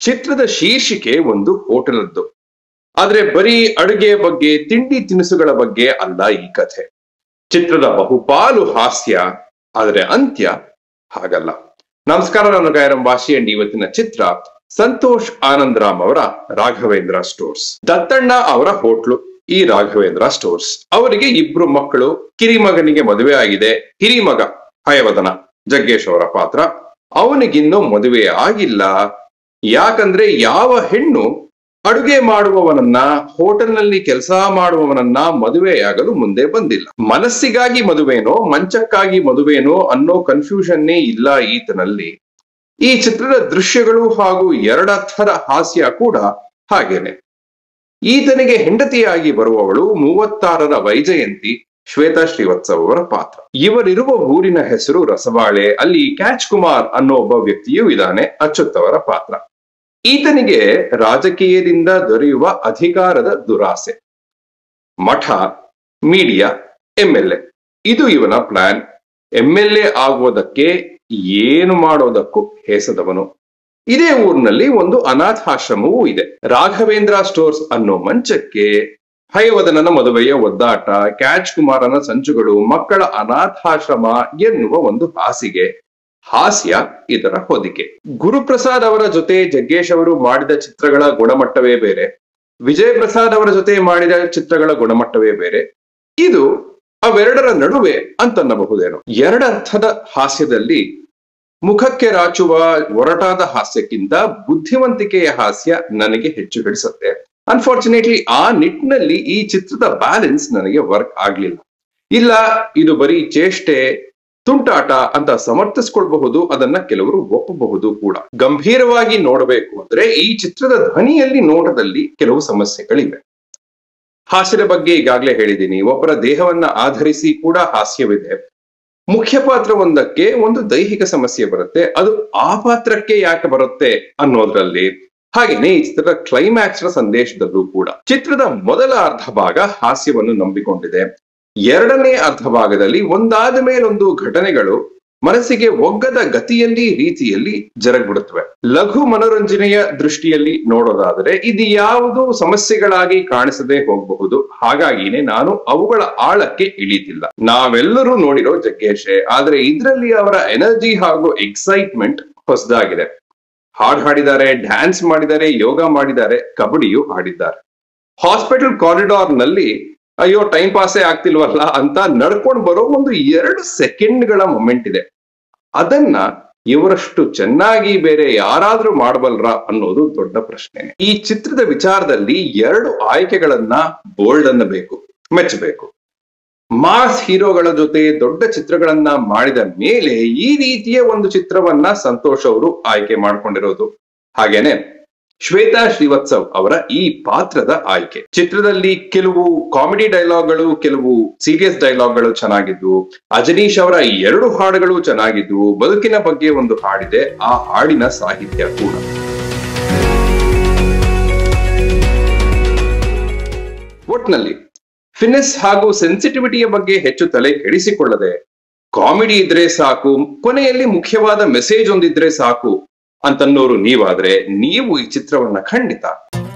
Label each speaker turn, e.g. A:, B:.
A: ಚಿತ್ರದ ಶೀರ್ಷಿಕೆ ಒಂದು ಹೋಟೆಲದ್ದು ಆದ್ರೆ ಬರೀ ಅಡುಗೆಯ ಬಗ್ಗೆ ತಿಂಡಿ ತಿನಿಸುಗಳ ಬಗ್ಗೆ ಅಲ್ಲ ಈ ಕಥೆ ಚಿತ್ರದ ಬಹುಪಾಲು ಹಾಸ್ಯ ಆದರೆ ಅಂತ್ಯ ಹಾಗಲ್ಲ ನಮಸ್ಕಾರ ನಾನು ಗಾಯರಂ ವಾಶಿ ಅಂಡ್ ಇವತ್ತಿನ ಚಿತ್ರ ಸಂತೋಷ್ ಆನಂದ್ ರಾಮ್ ಅವರ ರಾಘವೇಂದ್ರ ಸ್ಟೋರ್ಸ್ ದತ್ತಣ್ಣ ಅವರ ಹೋಟ್ಲು ಈ ರಾಘವೇಂದ್ರ ಸ್ಟೋರ್ಸ್ ಅವರಿಗೆ ಇಬ್ರು ಮಕ್ಕಳು ಕಿರಿಮಗನಿಗೆ ಮದುವೆ ಆಗಿದೆ ಹಿರಿಮಗ ಹಯವದನ ಜಗ್ಗೇಶ್ ಅವರ ಪಾತ್ರ ಅವನಿಗಿನ್ನೂ ಮದುವೆ ಆಗಿಲ್ಲ ಯಾಕಂದ್ರೆ ಯಾವ ಹೆಣ್ಣು ಅಡುಗೆ ಮಾಡುವವನನ್ನ ಹೋಟೆಲ್ನಲ್ಲಿ ಕೆಲಸ ಮಾಡುವವನನ್ನ ಮದುವೆಯಾಗಲು ಮುಂದೆ ಬಂದಿಲ್ಲ ಮನಸ್ಸಿಗಾಗಿ ಮದುವೆನೋ ಮಂಚಕ್ಕಾಗಿ ಮದುವೆನೋ ಅನ್ನೋ ಕನ್ಫ್ಯೂಷನ್ನೇ ಇಲ್ಲ ಈತನಲ್ಲಿ ಈ ಚಿತ್ರದ ದೃಶ್ಯಗಳು ಹಾಗೂ ಎರಡರ್ಥರ ಹಾಸ್ಯ ಕೂಡ ಹಾಗೇನೆ ಈತನಿಗೆ ಹೆಂಡತಿಯಾಗಿ ಬರುವವಳು ಮೂವತ್ತಾರರ ವೈಜಯಂತಿ ಶ್ವೇತಾ ಶ್ರೀವತ್ಸವ್ ಅವರ ಪಾತ್ರ ಇವರಿರುವ ಊರಿನ ಹೆಸರು ರಸಬಾಳೆ ಅಲ್ಲಿ ಕ್ಯಾಚ್ ಕುಮಾರ್ ಅನ್ನೋ ಒಬ್ಬ ವ್ಯಕ್ತಿಯೂ ಇದ್ದಾನೆ ಅಚ್ಯುತ್ತವರ ಪಾತ್ರ ಈತನಿಗೆ ರಾಜಕೀಯದಿಂದ ದೊರೆಯುವ ಅಧಿಕಾರದ ದುರಾಸೆ ಮಠ ಮೀಡಿಯಾ ಎಂಎಲ್ಎ ಇದು ಇವನ ಪ್ಲಾನ್ ಎಂಎಲ್ಎ ಆಗುವುದಕ್ಕೆ ಏನು ಮಾಡೋದಕ್ಕೂ ಹೇಸದವನು ಇದೇ ಊರಿನಲ್ಲಿ ಒಂದು ಅನಾಥಾಶ್ರಮವೂ ಇದೆ ರಾಘವೇಂದ್ರ ಸ್ಟೋರ್ಸ್ ಅನ್ನೋ ಮಂಚಕ್ಕೆ ಹಯವದನನ ಮದುವೆಯ ಒದ್ದಾಟ ಕ್ಯಾಚ್ ಕುಮಾರನ ಸಂಚುಗಳು ಮಕ್ಕಳ ಅನಾಥಾಶ್ರಮ ಎನ್ನುವ ಒಂದು ಹಾಸಿಗೆ ಹಾಸ್ಯ ಇದರ ಹೊದಿಕೆ ಗುರುಪ್ರಸಾದ್ ಅವರ ಜೊತೆ ಜಗ್ಗೇಶ್ ಅವರು ಮಾಡಿದ ಚಿತ್ರಗಳ ಗುಣಮಟ್ಟವೇ ಬೇರೆ ವಿಜಯ್ ಪ್ರಸಾದ್ ಅವರ ಜೊತೆ ಮಾಡಿದ ಚಿತ್ರಗಳ ಗುಣಮಟ್ಟವೇ ಬೇರೆ ಇದು ಅವೆರಡರ ನಡುವೆ ಅಂತನ್ನಬಹುದೇನೋ ಎರಡರ್ಥದ ಹಾಸ್ಯದಲ್ಲಿ ಮುಖಕ್ಕೆ ರಾಚುವ ಒರಟಾದ ಹಾಸ್ಯಕ್ಕಿಂತ ಬುದ್ಧಿವಂತಿಕೆಯ ಹಾಸ್ಯ ನನಗೆ ಹೆಚ್ಚು ಹಿಡಿಸುತ್ತೆ ಅನ್ಫಾರ್ಚುನೇಟ್ಲಿ ಆ ನಿಟ್ಟಿನಲ್ಲಿ ಈ ಚಿತ್ರದ ಬ್ಯಾಲೆನ್ಸ್ ನನಗೆ ವರ್ಕ್ ಆಗ್ಲಿಲ್ಲ ಇಲ್ಲ ಇದು ಬರೀ ಚೇಷ್ಟೆ ತುಂಟಾಟ ಅಂತ ಸಮರ್ಥಿಸ್ಕೊಳ್ಬಹುದು ಅದನ್ನ ಕೆಲವರು ಒಪ್ಪಬಹುದು ಕೂಡ ಗಂಭೀರವಾಗಿ ನೋಡಬೇಕು ಅಂದ್ರೆ ಈ ಚಿತ್ರದ ಧ್ವನಿಯಲ್ಲಿ ನೋಟದಲ್ಲಿ ಕೆಲವು ಸಮಸ್ಯೆಗಳಿವೆ ಹಾಸ್ಯದ ಬಗ್ಗೆ ಈಗಾಗಲೇ ಹೇಳಿದ್ದೀನಿ ಒಬ್ಬರ ದೇಹವನ್ನ ಆಧರಿಸಿ ಕೂಡ ಹಾಸ್ಯವಿದೆ ಮುಖ್ಯ ಪಾತ್ರವೊಂದಕ್ಕೆ ಒಂದು ದೈಹಿಕ ಸಮಸ್ಯೆ ಬರುತ್ತೆ ಅದು ಆ ಪಾತ್ರಕ್ಕೆ ಯಾಕೆ ಬರುತ್ತೆ ಅನ್ನೋದ್ರಲ್ಲಿ ಹಾಗೇನೆ ಈ ಚಿತ್ರದ ಕ್ಲೈಮ್ಯಾಕ್ಸ್ ನ ಸಂದೇಶದಲ್ಲೂ ಕೂಡ ಚಿತ್ರದ ಮೊದಲ ಅರ್ಧ ಭಾಗ ಹಾಸ್ಯವನ್ನು ನಂಬಿಕೊಂಡಿದೆ ಎರಡನೇ ಅರ್ಧ ಭಾಗದಲ್ಲಿ ಒಂದಾದ ಮೇಲೊಂದು ಘಟನೆಗಳು ಮನಸ್ಸಿಗೆ ಒಗ್ಗದ ಗತಿಯಲ್ಲಿ ರೀತಿಯಲ್ಲಿ ಜರಗ್ಬಿಡುತ್ತವೆ ಲಘು ಮನೋರಂಜನೆಯ ದೃಷ್ಟಿಯಲ್ಲಿ ನೋಡೋದಾದರೆ ಇದು ಯಾವುದು ಸಮಸ್ಯೆಗಳಾಗಿ ಕಾಣಿಸದೆ ಹೋಗಬಹುದು ಹಾಗಾಗಿನೇ ನಾನು ಅವುಗಳ ಆಳಕ್ಕೆ ಇಳಿತಿಲ್ಲ ನಾವೆಲ್ಲರೂ ನೋಡಿರೋ ಜಗ್ಗೇಶೆ ಆದ್ರೆ ಇದರಲ್ಲಿ ಅವರ ಎನರ್ಜಿ ಹಾಗೂ ಎಕ್ಸೈಟ್ಮೆಂಟ್ ಹೊಸದಾಗಿದೆ ಹಾಡು ಹಾಡಿದ್ದಾರೆ ಡ್ಯಾನ್ಸ್ ಮಾಡಿದ್ದಾರೆ ಯೋಗ ಮಾಡಿದ್ದಾರೆ ಕಬಡ್ಡಿಯೂ ಆಡಿದ್ದಾರೆ ಹಾಸ್ಪಿಟಲ್ ಕಾರಿಡಾರ್ ನಲ್ಲಿ ಅಯ್ಯೋ ಟೈಮ್ ಪಾಸೇ ಆಗ್ತಿಲ್ವಲ್ಲ ಅಂತ ನಡ್ಕೊಂಡು ಬರೋ ಒಂದು ಎರಡು ಸೆಕೆಂಡ್ಗಳ ಮೊಮೆಂಟ್ ಇದೆ ಅದನ್ನ ಇವರಷ್ಟು ಚೆನ್ನಾಗಿ ಬೇರೆ ಯಾರಾದ್ರೂ ಮಾಡಬಲ್ರ ಅನ್ನೋದು ದೊಡ್ಡ ಪ್ರಶ್ನೆ ಈ ಚಿತ್ರದ ವಿಚಾರದಲ್ಲಿ ಎರಡು ಆಯ್ಕೆಗಳನ್ನ ಬೋಲ್ಡ್ ಅನ್ನಬೇಕು ಮೆಚ್ಚಬೇಕು ಮಾಸ್ ಹೀರೋಗಳ ಜೊತೆ ದೊಡ್ಡ ಚಿತ್ರಗಳನ್ನ ಮಾಡಿದ ಮೇಲೆ ಈ ರೀತಿಯ ಒಂದು ಚಿತ್ರವನ್ನ ಸಂತೋಷ್ ಅವರು ಆಯ್ಕೆ ಮಾಡ್ಕೊಂಡಿರೋದು ಹಾಗೇನೆ ಶ್ವೇತಾ ಶ್ರೀವತ್ಸವ್ ಅವರ ಈ ಪಾತ್ರದ ಆಯ್ಕೆ ಚಿತ್ರದಲ್ಲಿ ಕೆಲವು ಕಾಮಿಡಿ ಡೈಲಾಗ್ಗಳು ಕೆಲವು ಸೀರಿಯಸ್ ಡೈಲಾಗ್ಗಳು ಚೆನ್ನಾಗಿದ್ವು ಅಜನೀಶ್ ಅವರ ಎರಡು ಹಾಡುಗಳು ಚೆನ್ನಾಗಿದ್ವು ಬದುಕಿನ ಬಗ್ಗೆ ಒಂದು ಹಾಡಿದೆ ಆ ಹಾಡಿನ ಸಾಹಿತ್ಯ ಕೂಡ ಒಟ್ನಲ್ಲಿ ಫಿನೆಸ್ ಹಾಗೂ ಸೆನ್ಸಿಟಿವಿಟಿಯ ಬಗ್ಗೆ ಹೆಚ್ಚು ತಲೆ ಕೆಡಿಸಿಕೊಳ್ಳದೆ ಕಾಮಿಡಿ ಇದ್ರೆ ಸಾಕು ಕೊನೆಯಲ್ಲಿ ಮುಖ್ಯವಾದ ಮೆಸೇಜ್ ಒಂದಿದ್ರೆ ಸಾಕು ಅಂತನ್ನೋರು ನೀವಾದ್ರೆ ನೀವು ಈ ಚಿತ್ರವನ್ನ ಖಂಡಿತ